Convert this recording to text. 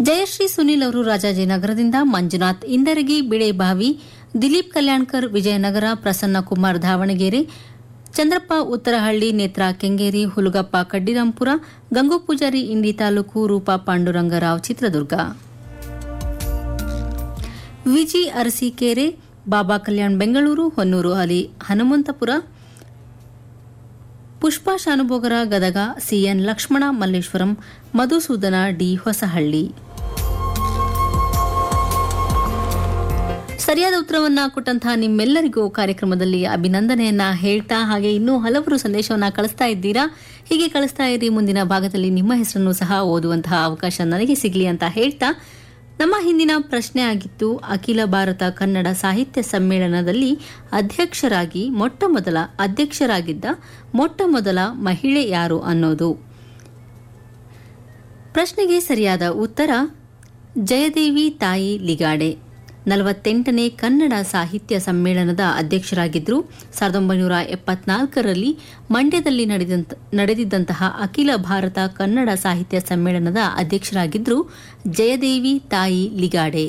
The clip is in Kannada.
ಜಯಶ್ರೀ ಸುನಿಲ್ ಅವರು ರಾಜಾಜಿನಗರದಿಂದ ಮಂಜುನಾಥ್ ಇಂದರಗಿ ಬಿಳೆಬಾವಿ ದಿಲೀಪ್ ಕಲ್ಯಾಣ್ಕರ್ ವಿಜಯನಗರ ಪ್ರಸನ್ನ ಕುಮಾರ್ ದಾವಣಗೆರೆ ಚಂದ್ರಪ್ಪ ಉತ್ತರಹಳ್ಳಿ ನೇತ್ರಾ ಕೆಂಗೇರಿ ಹುಲಗಪ್ಪ ಕಡ್ಡಿರಾಂಪುರ ಗಂಗು ಪೂಜಾರಿ ಇಂಡಿ ತಾಲೂಕು ರೂಪಾ ಪಾಂಡುರಂಗರಾವ್ ಚಿತ್ರದುರ್ಗ ವಿಜಿ ಅರಸೀಕೆರೆ ಬಾಬಾ ಕಲ್ಯಾಣ್ ಬೆಂಗಳೂರು ಹೊನ್ನೂರು ಅಲಿ ಹನುಮಂತಪುರ ಪುಷ್ಪಾ ಶಾನುಭೋಗರ ಗದಗ ಸಿಎನ್ ಲಕ್ಷ್ಮಣ ಮಲ್ಲೇಶ್ವರಂ ಮಧುಸೂದನ ಡಿ ಹೊಸಹಳ್ಳಿ ಸರಿಯಾದ ಉತ್ತರವನ್ನ ಕೊಟ್ಟಂತಹ ನಿಮ್ಮೆಲ್ಲರಿಗೂ ಕಾರ್ಯಕ್ರಮದಲ್ಲಿ ಅಭಿನಂದನೆಯನ್ನ ಹೇಳ್ತಾ ಹಾಗೆ ಇನ್ನೂ ಹಲವರು ಸಂದೇಶವನ್ನ ಕಳಿಸ್ತಾ ಇದ್ದೀರಾ ಹೀಗೆ ಕಳಿಸ್ತಾ ಇರಿ ಮುಂದಿನ ಭಾಗದಲ್ಲಿ ನಿಮ್ಮ ಹೆಸರನ್ನು ಸಹ ಓದುವಂತಹ ಅವಕಾಶ ನನಗೆ ಸಿಗಲಿ ಅಂತ ಹೇಳ್ತಾ ನಮ್ಮ ಹಿಂದಿನ ಪ್ರಶ್ನೆ ಆಗಿತ್ತು ಅಖಿಲ ಭಾರತ ಕನ್ನಡ ಸಾಹಿತ್ಯ ಸಮ್ಮೇಳನದಲ್ಲಿ ಅಧ್ಯಕ್ಷರಾಗಿ ಮೊಟ್ಟ ಮೊದಲ ಅಧ್ಯಕ್ಷರಾಗಿದ್ದ ಮೊಟ್ಟ ಮೊದಲ ಮಹಿಳೆ ಯಾರು ಅನ್ನೋದು ಪ್ರಶ್ನೆಗೆ ಸರಿಯಾದ ಉತ್ತರ ಜಯದೇವಿ ತಾಯಿ ಲಿಗಾಡೆ ನಲವತ್ತೆಂಟನೇ ಕನ್ನಡ ಸಾಹಿತ್ಯ ಸಮ್ಮೇಳನದ ಅಧ್ಯಕ್ಷರಾಗಿದ್ದರು ಸಾವಿರದ ಒಂಬೈನೂರ ಎಪ್ಪತ್ನಾಲ್ಕರಲ್ಲಿ ಮಂಡ್ಯದಲ್ಲಿ ನಡೆದಂತ ನಡೆದಿದ್ದಂತಹ ಅಖಿಲ ಭಾರತ ಕನ್ನಡ ಸಾಹಿತ್ಯ ಸಮ್ಮೇಳನದ ಅಧ್ಯಕ್ಷರಾಗಿದ್ದರು ಜಯದೇವಿ ತಾಯಿ ಲಿಗಾಡೆ